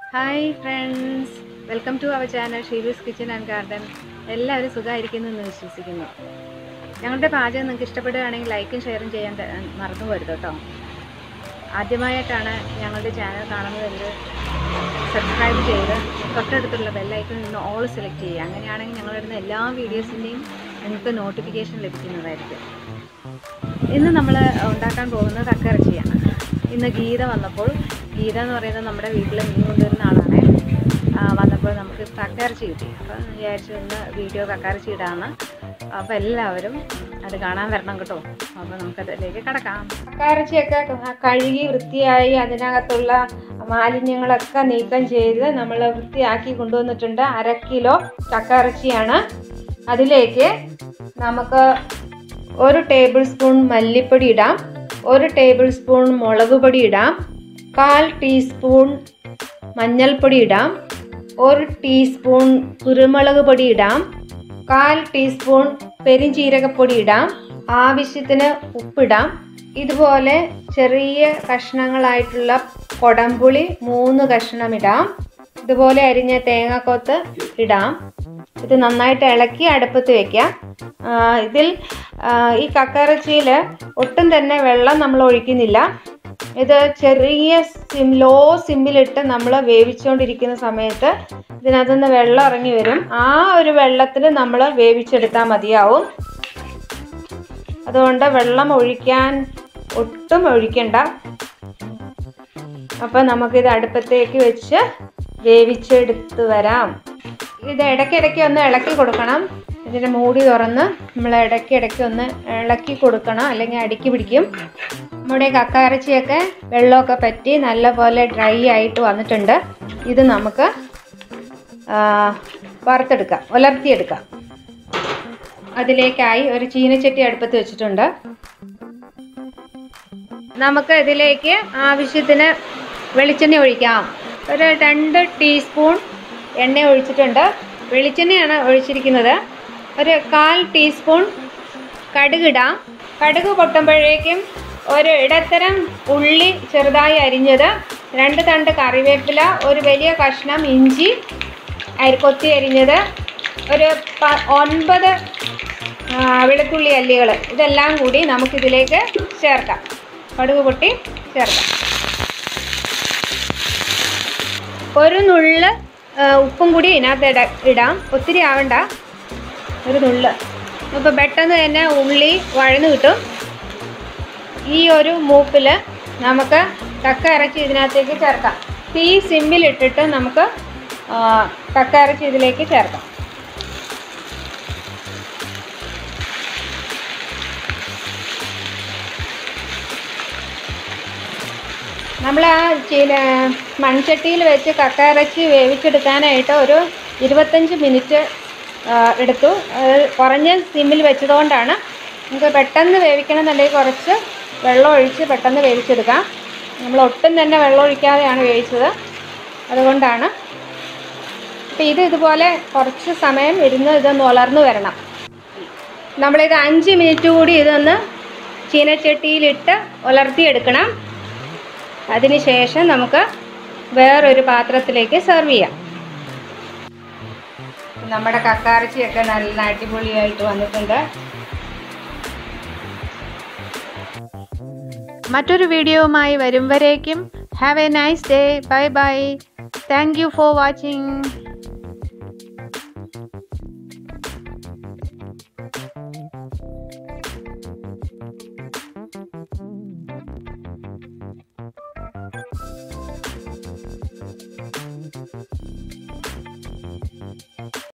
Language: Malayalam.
hi friends welcome to our channel Sheelu's kitchen and garden എല്ലാവരും സുഖമായിരിക്കുന്നു എന്ന് വിശ്വസിക്കുന്നു ഞങ്ങളുടെ പാചകം നിങ്ങൾക്ക് ഇഷ്ടപ്പെടുകയാണെങ്കിൽ ലൈക്കും ഷെയറും ചെയ്യാൻ ത- മറന്നു പോരുത് കേട്ടോ ആദ്യമായിട്ടാണ് ഞങ്ങളുടെ ചാനൽ കാണുന്നതെങ്കിൽ സബ്സ്ക്രൈബ് ചെയ്ത് തൊട്ടടുത്തുള്ള ബെല്ലൈക്കണിൽ നിന്ന് ഓൾ സെലക്ട് ചെയ്യുക അങ്ങനെയാണെങ്കിൽ ഞങ്ങളിടുന്ന എല്ലാ വീഡിയോസിൻ്റെയും നിങ്ങൾക്ക് നോട്ടിഫിക്കേഷൻ ലഭിക്കുന്നതായിരിക്കും ഇന്ന് നമ്മൾ ഉണ്ടാക്കാൻ പോകുന്നത് കക്കിറച്ചിയാണ് ഇന്ന് ഗീത വന്നപ്പോൾ ഗീത എന്ന് പറയുന്നത് നമ്മുടെ വീട്ടിൽ മീൻ കൊണ്ടുവരുന്ന ആളാണ് ആ, വന്നപ്പോൾ നമുക്ക് കക്കിറച്ചി കിട്ടി അപ്പം വിചാരിച്ചു ഇന്ന് വീഡിയോ കക്കിറച്ചി ഇടാമെന്ന് അപ്പോൾ എല്ലാവരും അത് കാണാൻ വരണം കേട്ടോ അപ്പോൾ നമുക്കതിലേക്ക് കിടക്കാം കക്കിറച്ചിയൊക്കെ കഴുകി വൃത്തിയായി അതിനകത്തുള്ള മാലിന്യങ്ങളൊക്കെ നീക്കം ചെയ്ത് നമ്മൾ വൃത്തിയാക്കി കൊണ്ടുവന്നിട്ടുണ്ട് അര കിലോ കക്കിറച്ചിയാണ് അതിലേക്ക് നമുക്ക് ഒരു ടേബിൾ സ്പൂൺ മല്ലിപ്പൊടി ഇടാം ഒരു ടേബിൾ സ്പൂൺ മുളക് പൊടി ഇടാം കാൽ ടീസ്പൂൺ മഞ്ഞൾപ്പൊടി ഇടാം ഒരു ടീസ്പൂൺ കുരുമുളക് പൊടി ഇടാം കാൽ ടീസ്പൂൺ പെരിഞ്ചീരകപ്പൊടി ഇടാം ആവശ്യത്തിന് ഉപ്പിടാം ഇതുപോലെ ചെറിയ കഷ്ണങ്ങളായിട്ടുള്ള കൊടംപുളി മൂന്ന് കഷ്ണം ഇടാം ഇതുപോലെ അരിഞ്ഞ തേങ്ങാക്കൊത്ത് ഇടാം ഇത് നന്നായിട്ട് ഇളക്കി അടുപ്പത്ത് വെക്കാം ആ, ഇതിൽ ആ, ഈ കക്കറച്ചിയിൽ ഒട്ടും തന്നെ വെള്ളം നമ്മൾ ഒഴിക്കുന്നില്ല ഇത് ചെറിയ സിം ലോ സിമ്മിലിട്ട് നമ്മൾ വേവിച്ചുകൊണ്ടിരിക്കുന്ന സമയത്ത് ഇതിനകത്തുനിന്ന് വെള്ളം ഇറങ്ങി വരും ആ ഒരു വെള്ളത്തിൽ നമ്മൾ വേവിച്ചെടുത്താൽ മതിയാവും അതുകൊണ്ട് വെള്ളം ഒഴിക്കാൻ ഒട്ടും ഒഴിക്കണ്ട അപ്പോൾ നമുക്കിത് അടുപ്പത്തേക്ക് വെച്ച് വേവിച്ചെടുത്ത് വരാം ഇത് ഇടയ്ക്കിടയ്ക്ക് ഒന്ന് ഇളക്കി കൊടുക്കണം ഇതിൻ്റെ മൂടി തുറന്ന് നമ്മൾ ഇടയ്ക്കിടയ്ക്ക് ഒന്ന് ഇളക്കി കൊടുക്കണം അല്ലെങ്കിൽ അടുക്കി പിടിക്കും നമ്മുടെ കക്കയിറച്ചിയൊക്കെ വെള്ളമൊക്കെ പറ്റി നല്ലപോലെ ഡ്രൈ ആയിട്ട് വന്നിട്ടുണ്ട് ഇത് നമുക്ക് ആ, വറുത്തെടുക്കാം ഉലർത്തിയെടുക്കാം അതിലേക്കായി ഒരു ചീനച്ചട്ടി അടുപ്പത്ത് വെച്ചിട്ടുണ്ട് നമുക്ക് ഇതിലേക്ക് ആവശ്യത്തിന് വെളിച്ചെണ്ണ ഒഴിക്കാം ഒരു രണ്ട് ടീസ്പൂൺ എണ്ണ ഒഴിച്ചിട്ടുണ്ട് വെളിച്ചെണ്ണയാണ് ഒഴിച്ചിരിക്കുന്നത് ഒരു കാൽ ടീസ്പൂൺ കടുകിടാം കടുക് പൊട്ടുമ്പോഴേക്കും ഒരു ഇടത്തരം ഉള്ളി ചെറുതായി അരിഞ്ഞത് രണ്ട് തണ്ട് കറിവേപ്പില ഒരു വലിയ കഷ്ണം ഇഞ്ചി അരി കൊത്തി അരിഞ്ഞത് ഒരു പ- ഒൻപത് ആ, വെളുത്തുള്ളി അല്ലികൾ ഇതെല്ലാം കൂടി നമുക്കിതിലേക്ക് ചേർക്കാം കടുക് പൊട്ടി ചേർക്കാം ഒരു നുള്ള് ആ, ഉപ്പും കൂടി ഇതിനകത്ത് ഇട ഇടാം ഒത്തിരി ആവണ്ട ഒരു നുള്ള് അപ്പോൾ പെട്ടെന്ന് തന്നെ ഉള്ളി വഴന്ന് കിട്ടും ഈ ഒരു മൂപ്പിൽ നമുക്ക് കക്ക ഇറച്ചി ഇതിനകത്തേക്ക് ചേർക്കാം തീ സിമ്മിലിട്ടിട്ട് നമുക്ക് ആ, കക്ക ഇറച്ചി ഇതിലേക്ക് ചേർക്കാം നമ്മൾ ആ ചീന മൺചട്ടിയിൽ വെച്ച് കക്ക ഇറച്ചി വേവിച്ചെടുക്കാനായിട്ട് ഒരു ഇരുപത്തഞ്ച് മിനിറ്റ് ആ, എടുത്തു അത് കുറഞ്ഞ സിമ്മിൽ വെച്ചതുകൊണ്ടാണ് നമുക്ക് പെട്ടെന്ന് വേവിക്കണമെന്നുണ്ടെങ്കിൽ കുറച്ച് വെള്ളം ഒഴിച്ച് പെട്ടെന്ന് വേവിച്ചെടുക്കാം നമ്മൾ ഒട്ടും തന്നെ വെള്ളം ഒഴിക്കാതെയാണ് വേവിച്ചത് അതുകൊണ്ടാണ് അപ്പോൾ ഇത് ഇതുപോലെ കുറച്ച് സമയം ഇരുന്ന് ഇതൊന്ന് ഉലർന്നു വരണം നമ്മളിത് അഞ്ച് മിനിറ്റ് കൂടി ഇതൊന്ന് ചീനച്ചട്ടിയിലിട്ട് ഉലർത്തിയെടുക്കണം അതിനുശേഷം നമുക്ക് വേറൊരു പാത്രത്തിലേക്ക് സെർവ് ചെയ്യാം നമ്മുടെ കക്കാറച്ചിയൊക്കെ നല്ല അടിപൊളിയായിട്ട് വന്നിട്ടുണ്ട് മറ്റൊരു വീഡിയോവുമായി വരും വരേക്കും have a nice day bye bye thank you for watching